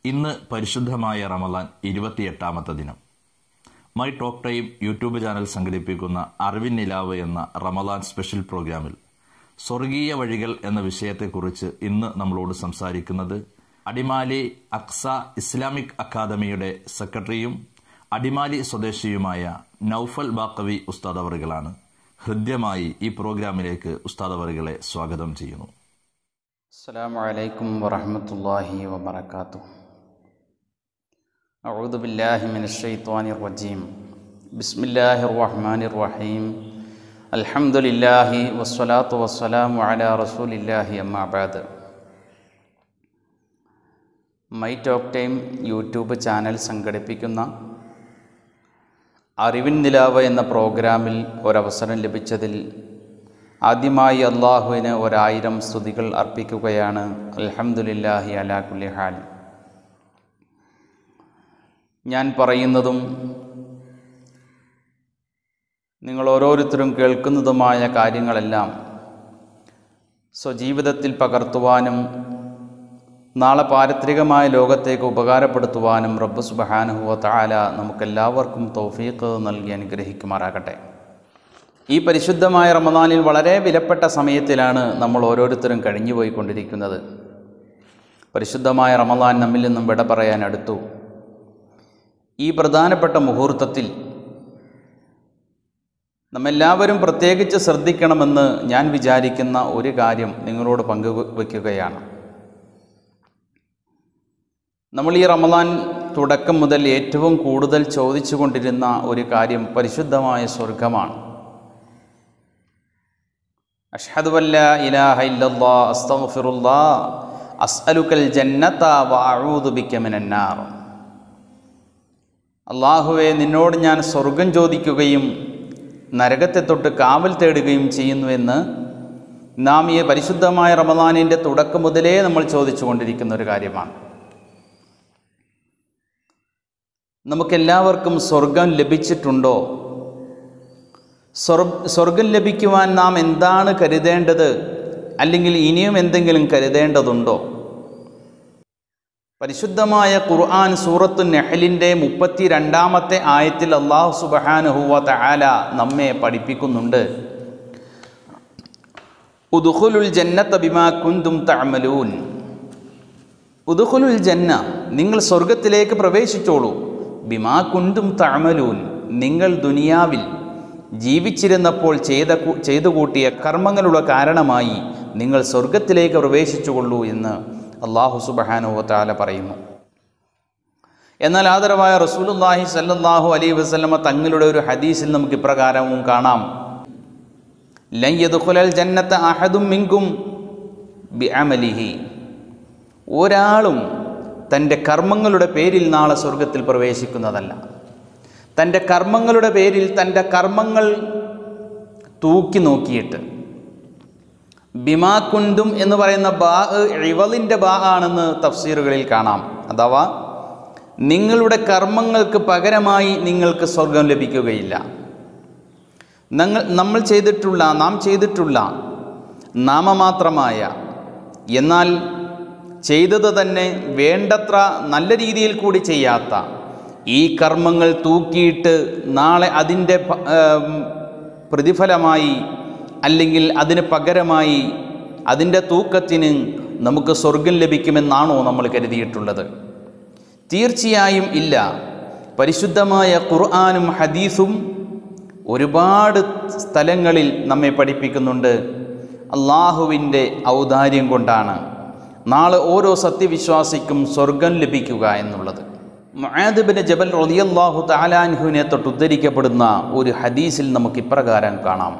ഇന്ന് പരിശുദ്ധമായ റമദാൻ ഇരുപത്തിയെട്ടാമത്തെ ദിനം my talk time YouTube channel സംഘടിപ്പിക്കുന്ന അറിവിൻ നിലാവ് എന്ന റമദാൻ സ്പെഷ്യൽ പ്രോഗ്രാമിൽ സ്വർഗീയ വഴികൾ എന്ന വിഷയത്തെക്കുറിച്ച് ഇന്ന് നമ്മളോട് സംസാരിക്കുന്നത് അടിമാലി അക്സ ഇസ്ലാമിക് അക്കാദമിയുടെ സെക്രട്ടറിയും അടിമാലി സ്വദേശിയുമായ നൌഫൽ ബാക്കവി ഉസ്താദ് അവറുകളാണ് ഹൃദ്യമായി ഈ പ്രോഗ്രാമിലേക്ക് ഉസ്താദ് അവറുകളെ സ്വാഗതം ചെയ്യുന്നു السلام عليكم ورحمة الله وبركاته أعوذ بالله من الشيطان الرجيم بسم الله الرحمن الرحيم الحمد لله والصلاة والسلام على رسول الله أما بعد my talk time YouTube channel സംഘടിപ്പിക്കുന്ന അറിവിൻ നിലാവ് എന്ന പ്രോഗ്രാമിൽ ഒരവസരം ലഭിച്ചതിൽ ആദ്യമായി അള്ളാഹുവിന് ഒരായിരം സ്തുതികൾ അർപ്പിക്കുകയാണ് അൽഹംദുലില്ലാഹി അലാ കുല്ലി ഹാൽ ഞാൻ പറയുന്നതും നിങ്ങൾ ഓരോരുത്തരും കേൾക്കുന്നതുമായ കാര്യങ്ങളെല്ലാം സ്വജീവിതത്തിൽ പകർത്തുവാനും നാളെ പാരത്രികമായ ലോകത്തേക്ക് ഉപകാരപ്പെടുത്തുവാനും റബ്ബ് സുബഹാനുഹുവ താല നമുക്കെല്ലാവർക്കും തൗഫീഖ് നൽകി അനുഗ്രഹിക്കുമാറാകട്ടെ ഈ പരിശുദ്ധമായ റമദാനിൽ വളരെ വിലപ്പെട്ട സമയത്തിലാണ് നമ്മൾ ഓരോരുത്തരും കഴിഞ്ഞുപോയിക്കൊണ്ടിരിക്കുന്നത് പരിശുദ്ധമായ റമദാൻ നമ്മിൽ നിന്നും വിട പറയാൻ അടുത്തു ഈ പ്രധാനപ്പെട്ട മുഹൂർത്തത്തിൽ നമ്മെല്ലാവരും പ്രത്യേകിച്ച് ശ്രദ്ധിക്കണമെന്ന് ഞാൻ വിചാരിക്കുന്ന ഒരു കാര്യം നിങ്ങളോട് പങ്കുവയ്ക്കുകയാണ് നമ്മൾ ഈ റമദാൻ തുടക്കം മുതൽ ഏറ്റവും കൂടുതൽ ചോദിച്ചു കൊണ്ടിരുന്ന ഒരു കാര്യം പരിശുദ്ധമായ സ്വർഗമാണ് അഷ്ഹദു അല്ല ഇലാഹ ഇല്ലല്ലാ അസ്തഗ്ഫിറുല്ലാ അസ്അലുക്കൽ ജന്നത വഅഊദു ബിക മിനന്നാർ അള്ളാഹുവെ നിന്നോട് ഞാൻ സ്വർഗം ചോദിക്കുകയും നരകത്തെ തൊട്ട് കാവൽ തേടുകയും ചെയ്യുന്നുവെന്ന് നാം ഈ പരിശുദ്ധമായ റമദാനിൻ്റെ തുടക്കം മുതലേ നമ്മൾ ചോദിച്ചു കൊണ്ടിരിക്കുന്ന ഒരു കാര്യമാണ് നമുക്കെല്ലാവർക്കും സ്വർഗം ലഭിച്ചിട്ടുണ്ടോ സ്വർഗം ലഭിക്കുവാൻ നാം എന്താണ് കരുതേണ്ടത് അല്ലെങ്കിൽ ഇനിയും എന്തെങ്കിലും കരുതേണ്ടതുണ്ടോ പരിശുദ്ധമായ ഖുർആൻ സൂറത്തു നെഹലിൻ്റെ മുപ്പത്തി രണ്ടാമത്തെ ആയത്തിൽ അള്ളാഹു സുബഹാനുഹുവ തആല നമ്മെ പഠിപ്പിക്കുന്നുണ്ട് ഉദുഖുലുൽ ജന്നത്ത ബിമാ കുന്തും തഅമലൂൻ ഉദുഖുലുൽ ജന്ന നിങ്ങൾ സ്വർഗത്തിലേക്ക് പ്രവേശിച്ചോളൂ ബിമാ കുന്തും തഅമലൂൻ നിങ്ങൾ ദുനിയാവിൽ ജീവിച്ചിരുന്നപ്പോൾ ചെയ്ത ചെയ്തു കൂട്ടിയ കർമ്മങ്ങളുടെ കാരണമായി നിങ്ങൾ സ്വർഗത്തിലേക്ക് പ്രവേശിച്ചുകൊള്ളൂ എന്ന് അള്ളാഹു സുബഹാനുവത്താല പറയുന്നു എന്നാൽ ആദരവായ റസൂലുല്ലാഹി സല്ലല്ലാഹു അലൈ വസല്ലമ തങ്ങളുടെ ഒരു ഹദീസിൽ നമുക്ക് ഇപ്രകാരവും കാണാം ലയ്യദുഖുലൽ ജന്നത്ത അഹദും മിങ്കും ബി അമലിഹി ഒരാളും തൻ്റെ കർമ്മങ്ങളുടെ പേരിൽ നാളെ സ്വർഗത്തിൽ പ്രവേശിക്കുന്നതല്ല തൻ്റെ കർമ്മങ്ങളുടെ പേരിൽ തൻ്റെ കർമ്മങ്ങൾ തൂക്കി നോക്കിയിട്ട് ബിമാ കുന്തും എന്ന് പറയുന്ന ബാ ഇവലിൻ്റെ ബാ ആണെന്ന് തഫ്സീറുകളിൽ കാണാം അഥവാ നിങ്ങളുടെ കർമ്മങ്ങൾക്ക് പകരമായി നിങ്ങൾക്ക് സ്വർഗം ലഭിക്കുകയില്ല ഞങ്ങൾ നമ്മൾ ചെയ്തിട്ടുള്ള നാം ചെയ്തിട്ടുള്ള നാമമാത്രമായ എന്നാൽ ചെയ്തത് തന്നെ വേണ്ടത്ര നല്ല രീതിയിൽ കൂടി ചെയ്യാത്ത ഈ കർമ്മങ്ങൾ തൂക്കിയിട്ട് നാളെ അതിൻ്റെ പ്രതിഫലമായി അല്ലെങ്കിൽ അതിന് പകരമായി അതിൻ്റെ തൂക്കത്തിന് നമുക്ക് സ്വർഗം ലഭിക്കുമെന്നാണോ നമ്മൾ കരുതിയിട്ടുള്ളത് തീർച്ചയായും ഇല്ല പരിശുദ്ധമായ ഖുർആാനും ഹദീസും ഒരുപാട് സ്ഥലങ്ങളിൽ നമ്മെ പഠിപ്പിക്കുന്നുണ്ട് അള്ളാഹുവിൻ്റെ ഔദാര്യം കൊണ്ടാണ് നാളെ ഓരോ സത്യവിശ്വാസിക്കും സ്വർഗം ലഭിക്കുക എന്നുള്ളത് മുആദിബിന് ജബൽ റളിയല്ലാഹു തആലാൻഹുവിനെ തൊട്ട് ഉദ്ധരിക്കപ്പെടുന്ന ഒരു ഹദീസിൽ നമുക്ക് ഇപ്രകാരം കാണാം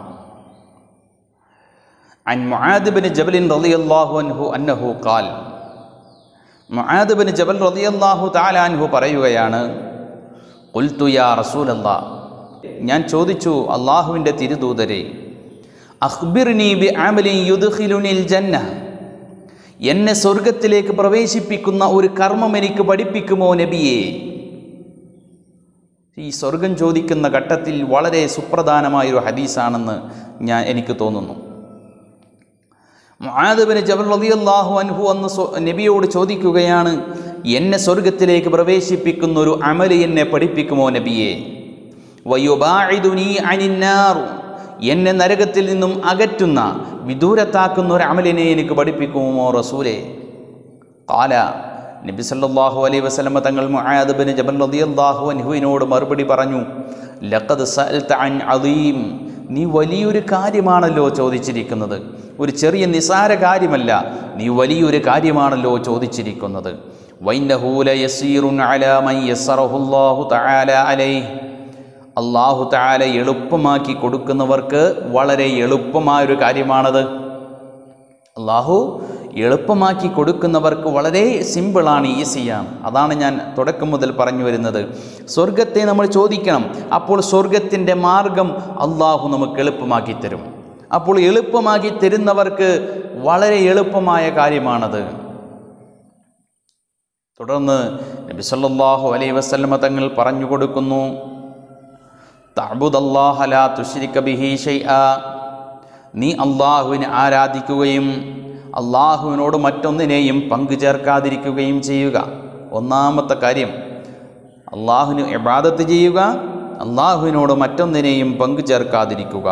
عن معاذ بن جبل رضي الله عنه أنه قال معاذ بن جبل رضي الله تعالى عنه പറയുകയാണ് قلت يا رسول الله ഞാൻ ചോദിച്ചു അള്ളാഹുവിൻ്റെ തിരുദൂതരെ അഖ്ബിർനി ബി അമലിൻ യുദ്ഖിലുനിൽ ജന്ന എന്നെ സ്വർഗത്തിലേക്ക് പ്രവേശിപ്പിക്കുന്ന ഒരു കർമ്മം എനിക്ക് പഠിപ്പിക്കുമോ നബിയെ ഈ സ്വർഗം ചോദിക്കുന്ന ഘട്ടത്തിൽ വളരെ സുപ്രധാനമായൊരു ഹദീസാണെന്ന് ഞാൻ എനിക്ക് തോന്നുന്നു മുആദബിന് ജബൽ റളിയല്ലാഹു അൻഹു അന്ന് സ്വ- നബിയോട് ചോദിക്കുകയാണ് എന്നെ സ്വർഗത്തിലേക്ക് പ്രവേശിപ്പിക്കുന്ന ഒരു അമല് എന്നെ പഠിപ്പിക്കുമോ നബിയെ വയുബാഇദുനി അനിന്നാർ എന്നെ നരകത്തിൽ നിന്നും അകറ്റുന്ന വിദൂരത്താക്കുന്ന ഒരു അമലിനെ എനിക്ക് പഠിപ്പിക്കുമോ റസൂലേ കാല നബി സല്ലല്ലാഹു അലൈഹി വസല്ലമ തങ്ങൾ മുആദ് ബിൻ ജബൽ റളിയല്ലാഹു അൻഹുവിനോട് മറുപടി പറഞ്ഞു ലഖദ് സഅൽത അൻ അദീം നീ വലിയൊരു കാര്യമാണല്ലോ ചോദിച്ചിരിക്കുന്നത് ഒരു ചെറിയ നിസാര കാര്യമല്ല നീ വലിയൊരു കാര്യമാണല്ലോ ചോദിച്ചിരിക്കുന്നത് വൈന്നഹു ലയസീറുൻ അലാ മൻ യസ്സറഹു അല്ലാഹു തആല അലൈഹി അള്ളാഹു തആല എളുപ്പമാക്കി കൊടുക്കുന്നവർക്ക് വളരെ എളുപ്പമായൊരു കാര്യമാണത് അള്ളാഹു എളുപ്പമാക്കി കൊടുക്കുന്നവർക്ക് വളരെ സിമ്പിളാണ് ഈസിയാണ് അതാണ് ഞാൻ തുടക്കം മുതൽ പറഞ്ഞു വരുന്നത് സ്വർഗത്തെ നമ്മൾ ചോദിക്കണം അപ്പോൾ സ്വർഗത്തിൻ്റെ മാർഗം അള്ളാഹു നമുക്ക് എളുപ്പമാക്കി തരും അപ്പോൾ എളുപ്പമാക്കി തരുന്നവർക്ക് വളരെ എളുപ്പമായ കാര്യമാണത് തുടർന്ന് നബി സല്ലല്ലാഹു അലൈഹി വസല്ലമ തങ്ങൾ പറഞ്ഞു കൊടുക്കുന്നു തഅബുദല്ലാഹ ലാ തുശ്രിക ബിഹി ഷൈആ നീ അള്ളാഹുവിനെ ആരാധിക്കുകയും അള്ളാഹുവിനോട് മറ്റൊന്നിനെയും പങ്കു ചേർക്കാതിരിക്കുകയും ചെയ്യുക ഒന്നാമത്തെ കാര്യം അള്ളാഹുവിന് ഇബാദത്ത് ചെയ്യുക അള്ളാഹുവിനോട് മറ്റൊന്നിനെയും പങ്കു ചേർക്കാതിരിക്കുക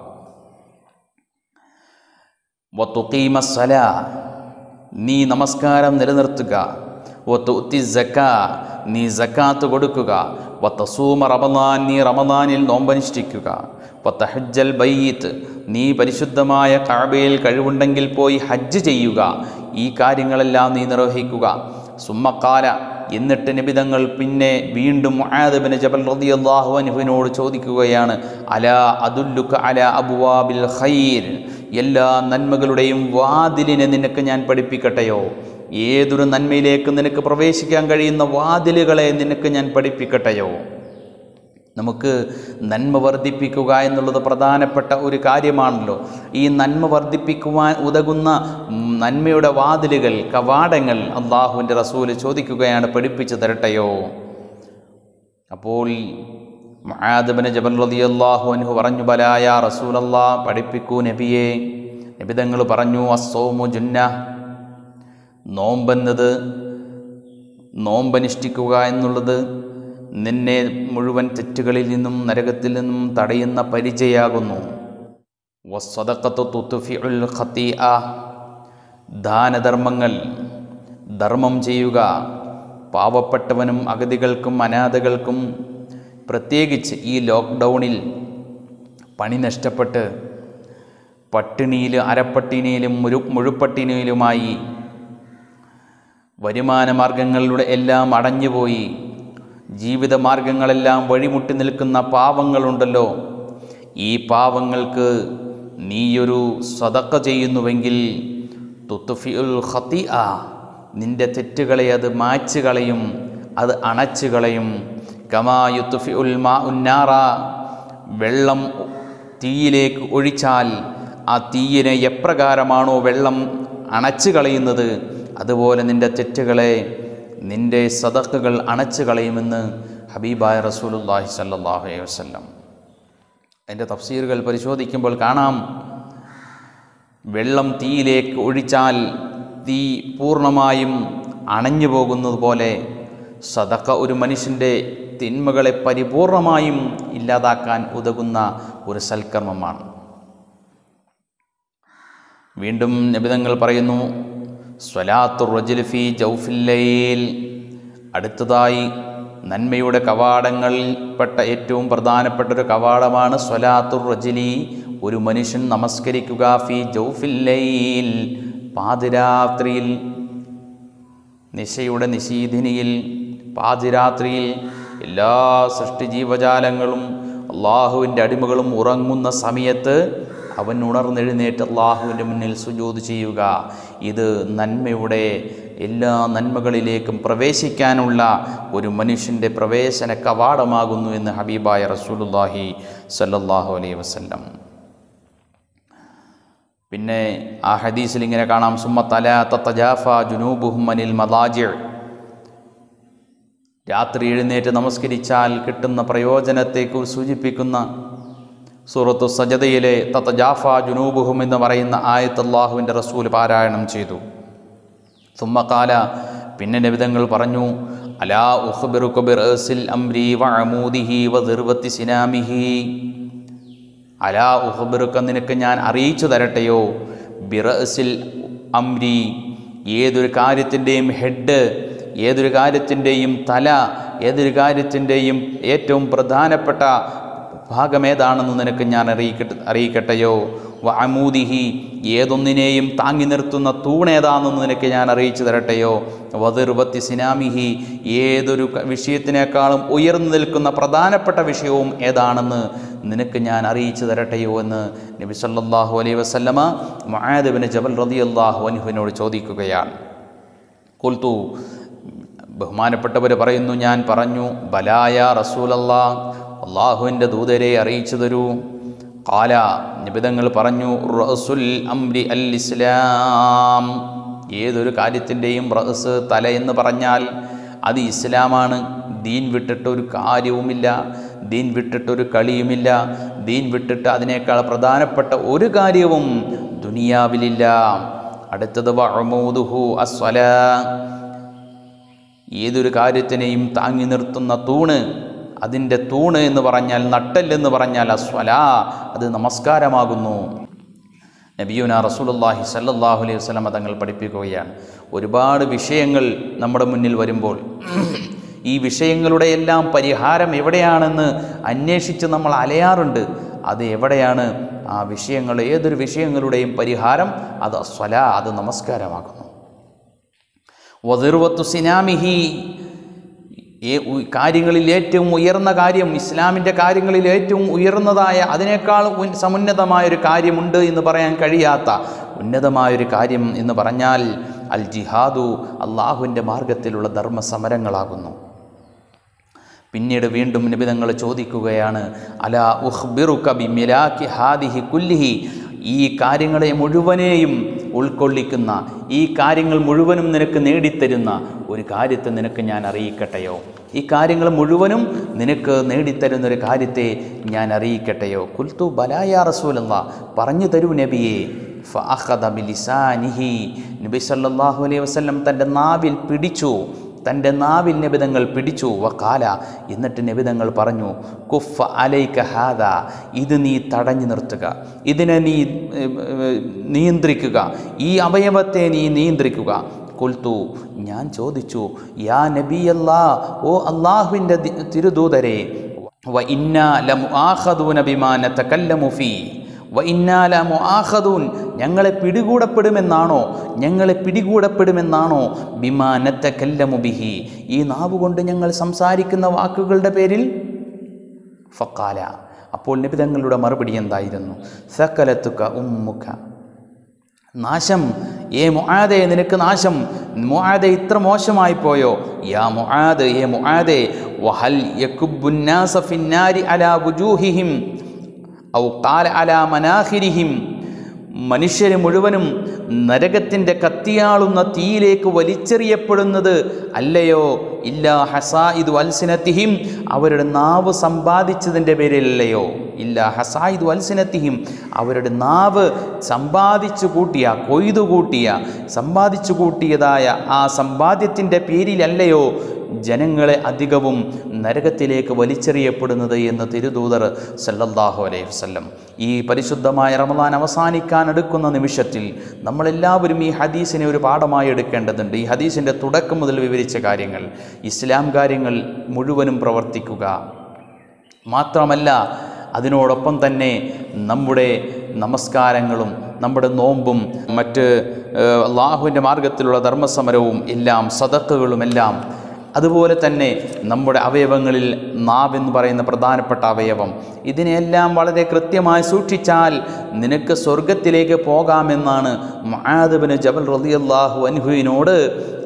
വത്തുക്കീമ സല നീ നമസ്കാരം നിലനിർത്തുക വത്തുത്തി സക്ക നീ സക്കാത്ത് കൊടുക്കുക വത്തസൂമ റമദാൻ നീ റമദാനിൽ നോമ്പനുഷ്ഠിക്കുക വത്തഹജ്ജൽ ബയ്യത്ത് നീ പരിശുദ്ധമായ കഅബയിൽ കഴിവുണ്ടെങ്കിൽ പോയി ഹജ്ജ് ചെയ്യുക ഈ കാര്യങ്ങളെല്ലാം നീ നിർവഹിക്കുക സുമ്മക്കാല എന്നിട്ട് നിബിതങ്ങൾ പിന്നെ വീണ്ടും മുആദബിന് ജബൽ റളിയല്ലാഹു അൻഹുവിനോട് ചോദിക്കുകയാണ് അലാ അദുല്ലുക അല അബുവാബിൽ ഖൈർ എല്ലാ നന്മകളുടെയും വാതിലിനെ നിനക്ക് ഞാൻ പഠിപ്പിക്കട്ടെയോ ഏതൊരു നന്മയിലേക്ക് നിനക്ക് പ്രവേശിക്കാൻ കഴിയുന്ന വാതിലുകളെ നിനക്ക് ഞാൻ പഠിപ്പിക്കട്ടെയോ നമുക്ക് നന്മ വർദ്ധിപ്പിക്കുക എന്നുള്ളത് പ്രധാനപ്പെട്ട ഒരു കാര്യമാണല്ലോ ഈ നന്മ വർദ്ധിപ്പിക്കുവാൻ ഉതകുന്ന ഉം, നന്മയുടെ വാതിലുകൾ കവാടങ്ങൾ അള്ളാഹുവിൻ്റെ റസൂല് ചോദിക്കുകയാണ് പഠിപ്പിച്ചു തരട്ടെയോ അപ്പോൾ മഹാദബിന് ജബൽ റളിയല്ലാഹു അൻഹു പറഞ്ഞു ബലായ റസൂലല്ലാ പഠിപ്പിക്കൂ നബിയെ നബിതങ്ങൾ പറഞ്ഞു അസ്സോമു ജുന്ന നോമ്പെന്നത് നോമ്പനുഷ്ഠിക്കുക എന്നുള്ളത് നിന്നെ മുഴുവൻ തെറ്റുകളിൽ നിന്നും നരകത്തിൽ നിന്നും തടയുന്ന പരിചയാകുന്നു വസ്വതക്കത്തു തുത്തുഫിഉൽ ഖത്തീഅ ദാനധർമ്മങ്ങൾ ധർമ്മം ചെയ്യുക പാവപ്പെട്ടവനും അഗതികൾക്കും അനാഥകൾക്കും പ്രത്യേകിച്ച് ഈ ലോക്ക്ഡൗണിൽ പണി നഷ്ടപ്പെട്ട് പട്ടിണിയിൽ അരപ്പട്ടിണിയിലും മുഴു മുഴുപ്പട്ടിണിയിലുമായി വരുമാന മാർഗങ്ങളിലൂടെ എല്ലാം അടഞ്ഞുപോയി ജീവിത മാർഗങ്ങളെല്ലാം വഴിമുട്ടി നിൽക്കുന്ന പാവങ്ങളുണ്ടല്ലോ ഈ പാവങ്ങൾക്ക് നീയൊരു സതക്ക ചെയ്യുന്നുവെങ്കിൽ തുത്തുഫിഉൽ ഖത്തി ആ നിന്റെ തെറ്റുകളെ അത് മായ്ച്ചു കളയും അത് അണച്ചു കളയും കമാ യുത്തുഫി ഉൽ മാ ഉന്നാറ വെള്ളം തീയിലേക്ക് ഒഴിച്ചാൽ ആ തീയിനെ എപ്രകാരമാണോ വെള്ളം അണച്ചു കളയുന്നത് അതുപോലെ നിന്റെ തെറ്റുകളെ നിന്റെ സദക്കുകൾ അണച്ചു കളയുമെന്ന് ഹബീബായ റസൂലുല്ലാഹി സല്ലല്ലാഹു അലൈഹി വസല്ലം അതിൻ്റെ തഫ്സീറുകൾ പരിശോധിക്കുമ്പോൾ കാണാം വെള്ളം തീയിലേക്ക് ഒഴിച്ചാൽ തീ പൂർണ്ണമായും അണഞ്ഞു പോകുന്നത് പോലെ സദക്ക ഒരു മനുഷ്യൻ്റെ തിന്മകളെ പരിപൂർണമായും ഇല്ലാതാക്കാൻ ഉതകുന്ന ഒരു സൽക്കർമ്മമാണ് വീണ്ടും നിബിതങ്ങൾ പറയുന്നു സ്വലാത്തു റജുൽ ഫി ജൗഫില്ലയിൽ അടുത്തതായി നന്മയുടെ കവാടങ്ങളിൽപ്പെട്ട ഏറ്റവും പ്രധാനപ്പെട്ട ഒരു കവാടമാണ് സ്വലാത്തു റജുലി ഒരു മനുഷ്യൻ നമസ്കരിക്കുക ഫി ജൗഫില്ലയിൽ പാതിരാത്രിയിൽ നിശയുടെ നിശീധിനിയിൽ പാതിരാത്രിയിൽ എല്ലാ സൃഷ്ടിജീവജാലങ്ങളും അള്ളാഹുവിൻ്റെ അടിമകളും ഉറങ്ങുന്ന സമയത്ത് അവൻ ഉണർന്നെഴുന്നേറ്റ് അള്ളാഹുവിൻ്റെ മുന്നിൽ സുജൂത് ചെയ്യുക ഇത് നന്മയുടെ എല്ലാ നന്മകളിലേക്കും പ്രവേശിക്കാനുള്ള ഒരു മനുഷ്യൻ്റെ പ്രവേശന കവാടമാകുന്നു എന്ന് ഹബീബായ റസൂലുല്ലാഹി സല്ലല്ലാഹു അലൈഹി വസല്ലം പിന്നെ ആ ഹദീസിൽ ഇങ്ങനെ കാണാം സുമ്മ തല തജാഫ ജുനൂബുഹും അനിൽ മദാജിർ രാത്രി എഴുന്നേറ്റ് നമസ്കരിച്ചാൽ കിട്ടുന്ന പ്രയോജനത്തെ സൂചിപ്പിക്കുന്ന സൂറത്തു സജദയിലെ തത്തജാഫ ജുനൂബുഹും എന്ന് പറയുന്ന ആയത്ത് അള്ളാഹുവിൻ്റെ റസൂൽ പാരായണം ചെയ്തു തുമ്മക്കാല പിന്നെ നബിതങ്ങൾ പറഞ്ഞു അലാ ഉഖ്ബിറുക ബിറസിൽ അംരി വഅമൂദിഹി വദിർവത്തി സിനാമിഹി അലാ ഉഖ്ബിറുക നിനക്ക് ഞാൻ അറിയിച്ചു തരട്ടെയോ ബിറസിൽ അംരി ഏതൊരു കാര്യത്തിൻ്റെയും ഹെഡ് ഏതൊരു കാര്യത്തിൻ്റെയും തല ഏതൊരു കാര്യത്തിൻ്റെയും ഏറ്റവും പ്രധാനപ്പെട്ട ഭാഗം ഏതാണെന്ന് നിനക്ക് ഞാൻ അറിയിക്കട്ടെ അറിയിക്കട്ടെയോ വഅമൂദിഹി ഏതൊന്നിനെയും താങ്ങി നിർത്തുന്ന തൂണേതാണെന്ന് നിനക്ക് ഞാൻ അറിയിച്ചു തരട്ടെയോ വതിർവത്തി സിനാമിഹി ഏതൊരു ക- വിഷയത്തിനേക്കാളും ഉയർന്നു നിൽക്കുന്ന പ്രധാനപ്പെട്ട വിഷയവും ഏതാണെന്ന് നിനക്ക് ഞാൻ അറിയിച്ചു തരട്ടെയോ എന്ന് നബി സല്ലല്ലാഹു അലൈഹി വസല്ലമ മുആദ് ജബൽ റളിയല്ലാഹു അൻഹുവിനോട് ചോദിക്കുകയാണ് കൊൽത്തു ബഹുമാനപ്പെട്ടവർ പറയുന്നു ഞാൻ പറഞ്ഞു ബലായ റസൂലല്ലാ അള്ളാഹുവിൻ്റെ ദൂതരെ അറിയിച്ചു തരൂ കാല നിബിതങ്ങൾ പറഞ്ഞു റസുൽ അംരി അൽ ഇസ്ലാം ഏതൊരു കാര്യത്തിൻ്റെയും റസ് തല എന്ന് പറഞ്ഞാൽ അത് ഇസ്ലാമാണ് ദീൻ വിട്ടിട്ടൊരു കാര്യവുമില്ല ദീൻ വിട്ടിട്ടൊരു കളിയുമില്ല ദീൻ വിട്ടിട്ട് അതിനേക്കാൾ പ്രധാനപ്പെട്ട ഒരു കാര്യവും ദുനിയാവിലില്ല അടുത്തത് വഅമൂദുഹു അസ്വലാ ഏതൊരു കാര്യത്തിനെയും താങ്ങി നിർത്തുന്ന തൂണ് അതിൻ്റെ തൂണ് എന്ന് പറഞ്ഞാൽ നട്ടൽ എന്ന് പറഞ്ഞാൽ അസ്വല അത് നമസ്കാരമാകുന്നു നബിയുന റസൂലുള്ളാഹി സല്ലല്ലാഹു അലൈഹി വസല്ലം തങ്ങൾ പഠിപ്പിക്കുകയാണ് ഒരുപാട് വിഷയങ്ങൾ നമ്മുടെ മുന്നിൽ വരുമ്പോൾ ഈ വിഷയങ്ങളുടെ എല്ലാം പരിഹാരം എവിടെയാണെന്ന് അന്വേഷിച്ച് നമ്മൾ അലയാറുണ്ട് അത് എവിടെയാണ് ആ വിഷയങ്ങൾ ഏതൊരു വിഷയങ്ങളുടെയും പരിഹാരം അത് സ്വല അത് നമസ്കാരമാകുന്നു വതിർവത്തു സിനാമിഹി ഏ- ഉ- കാര്യങ്ങളിൽ ഏറ്റവും ഉയർന്ന കാര്യം ഇസ്ലാമിൻ്റെ കാര്യങ്ങളിൽ ഏറ്റവും ഉയർന്നതായ അതിനേക്കാൾ ഉൻ- സമുന്നതമായൊരു കാര്യമുണ്ട് എന്ന് പറയാൻ കഴിയാത്ത ഉന്നതമായൊരു കാര്യം എന്ന് പറഞ്ഞാൽ അൽ ജിഹാദു അള്ളാഹുവിൻ്റെ മാർഗത്തിലുള്ള ധർമ്മസമരങ്ങളാകുന്നു പിന്നീട് വീണ്ടും നിബിതങ്ങൾ ചോദിക്കുകയാണ് അല ഉഖ്ബിറുക ബി മിലാക്കി ഹാദിഹി കുല്ലിഹി ഈ കാര്യങ്ങളെ മുഴുവനെയും ഉൾക്കൊള്ളിക്കുന്ന ഈ കാര്യങ്ങൾ മുഴുവനും നിനക്ക് നേടിത്തരുന്ന ഒരു കാര്യത്തെ നിനക്ക് ഞാൻ അറിയിക്കട്ടെയോ ഈ കാര്യങ്ങൾ മുഴുവനും നിനക്ക് നേടിത്തരുന്ന ഒരു കാര്യത്തെ ഞാൻ അറിയിക്കട്ടെയോ കുൽത്തു ബലായ റസൂലല്ല പറഞ്ഞു തരൂ നബിയെ ഫഅഖദ ബിലിസാനിഹി നബി സല്ലല്ലാഹു അലൈഹി വസല്ലം തൻ്റെ നാവിൽ പിടിച്ചു തൻ്റെ നാവിൽ നിബിതങ്ങൾ പിടിച്ചു വക്കാല എന്നിട്ട് നിബിതങ്ങൾ പറഞ്ഞു കുഫ അലൈക ഹാദ ഇത് നീ തടഞ്ഞു നിർത്തുക ഇതിനെ നീ ഏ, ഏ, നിയന്ത്രിക്കുക ഈ അവയവത്തെ നീ നിയന്ത്രിക്കുക കൊൽത്തു ഞാൻ ചോദിച്ചു യാ നബിയല്ലാ ഓ അള്ളാഹുവിൻ്റെ ദി- തിരുദൂതരെ വ ഇന്നാ ലമുആഖദൂന ബിമാ നതകല്ലമു ഫീ വ ഇന്നാല മുആഖദൂൻ ഞങ്ങളെ പിടികൂടപ്പെടുമെന്നാണോ ഞങ്ങളെ പിടികൂടപ്പെടുമെന്നാണോ ബിമാനത്തെ കല്ലമുബിഹി ഈ നാവ് കൊണ്ട് ഞങ്ങൾ സംസാരിക്കുന്ന വാക്കുകളുടെ പേരിൽ ഫക്കാല അപ്പോൾ നിബിതങ്ങളുടെ മറുപടി എന്തായിരുന്നു സക്കലത്തുക ഉമ്മുഖ നാശം ഏ മുആദെ നിനക്ക് നാശം മുആദെ ഇത്ര മോശമായി പോയോ യാ മുആദ് ഏ മുആദെ വഹൽ യകുബ്ബുന്നാസ ഫിന്നാരി അലാ വുജൂഹിഹിം ഔ ഖാല അലാ മനാഖിരിഹിം മനുഷ്യരെ മുഴുവനും നരകത്തിൻ്റെ കത്തിയാളുന്ന തീയിലേക്ക് വലിച്ചെറിയപ്പെടുന്നത് അല്ലയോ ഇല്ല ഹസായിദു അൽസിനത്തിഹിം അവരുടെ നാവ് സമ്പാദിച്ചതിൻ്റെ പേരിലല്ലയോ ഇല്ല ഹസായിദു അൽസിനത്തിഹിം അവരുടെ നാവ് സമ്പാദിച്ചു കൂട്ടിയ കൊയ്തു കൂട്ടിയ സമ്പാദിച്ചു കൂട്ടിയതായ ആ സമ്പാദ്യത്തിൻ്റെ പേരിലല്ലയോ ജനങ്ങളെ അധികവും നരകത്തിലേക്ക് വലിച്ചെറിയപ്പെടുന്നത് എന്ന് തിരുദൂതർ സല്ലല്ലാഹു അലൈഹി വസല്ലം ഈ പരിശുദ്ധമായ റമദാൻ അവസാനിക്കാൻ എടുക്കുന്ന നിമിഷത്തിൽ നമ്മളെല്ലാവരും ഈ ഹദീസിനെ ഒരു പാഠമായി എടുക്കേണ്ടതുണ്ട് ഈ ഹദീസിൻ്റെ തുടക്കം മുതൽ വിവരിച്ച കാര്യങ്ങൾ ഇസ്ലാം കാര്യങ്ങൾ മുഴുവനും പ്രവർത്തിക്കുക മാത്രമല്ല അതിനോടൊപ്പം തന്നെ നമ്മുടെ നമസ്കാരങ്ങളും നമ്മുടെ നോമ്പും മറ്റ് ഏഹ്, അള്ളാഹുവിൻ്റെ മാർഗത്തിലുള്ള ധർമ്മസമരവും എല്ലാം സദക്കുകളുമെല്ലാം അതുപോലെ തന്നെ നമ്മുടെ അവയവങ്ങളിൽ നാവ് എന്ന് പറയുന്ന പ്രധാനപ്പെട്ട അവയവം ഇതിനെല്ലാം വളരെ കൃത്യമായി സൂക്ഷിച്ചാൽ നിനക്ക് സ്വർഗത്തിലേക്ക് പോകാമെന്നാണ് മഹാദബിന് ജബൽ റളിയല്ലാഹു അൻഹുവിനോട്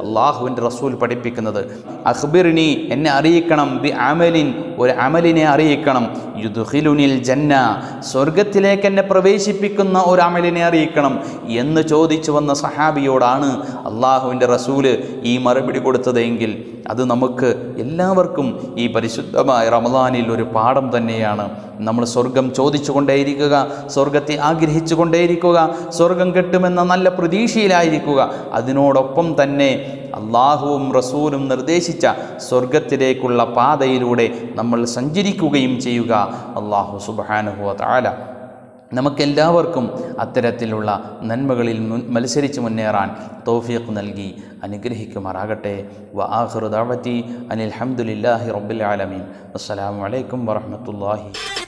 അള്ളാഹുവിൻ്റെ റസൂൽ പഠിപ്പിക്കുന്നത് അഖ്ബിറിനി എന്നെ അറിയിക്കണം ബി അമലിൻ ഒരു അമലിനെ അറിയിക്കണം യുദ്ഹിലുനിൽ ജന്ന സ്വർഗത്തിലേക്ക് എന്നെ പ്രവേശിപ്പിക്കുന്ന ഒരു അമലിനെ അറിയിക്കണം എന്ന് ചോദിച്ചു വന്ന സഹാബിയോടാണ് അള്ളാഹുവിൻ്റെ റസൂല് ഈ മറുപടി കൊടുത്തതെങ്കിൽ അത് നമുക്ക് എല്ലാവർക്കും ഈ പരിശുദ്ധമായ റമദാനിൽ ഒരു പാഠം തന്നെയാണ് നമ്മൾ സ്വർഗം ചോദിച്ചു കൊണ്ടേയിരിക്കുക സ്വർഗത്തെ ആഗ്രഹിച്ചു കൊണ്ടേയിരിക്കുക സ്വർഗം കിട്ടുമെന്ന നല്ല പ്രതീക്ഷയിലായിരിക്കുക അതിനോടൊപ്പം തന്നെ അള്ളാഹുവും റസൂലും നിർദ്ദേശിച്ച സ്വർഗത്തിലേക്കുള്ള പാതയിലൂടെ നമ്മൾ സഞ്ചരിക്കുകയും ചെയ്യുക അള്ളാഹു സുബാനുഹുവ താല നമുക്കെല്ലാവർക്കും അത്തരത്തിലുള്ള നന്മകളിൽ മുൻ- മത്സരിച്ച് മുന്നേറാൻ തൗഫീഖ് നൽകി അനുഗ്രഹിക്കുമാറാകട്ടെ വ ആഖിറു ദഅവതി അനിൽ ഹംദുലില്ലാഹി റബ്ബിൽ ആലമീൻ അസ്സലാമു അലൈക്കും വറഹ്മത്തുള്ളാഹി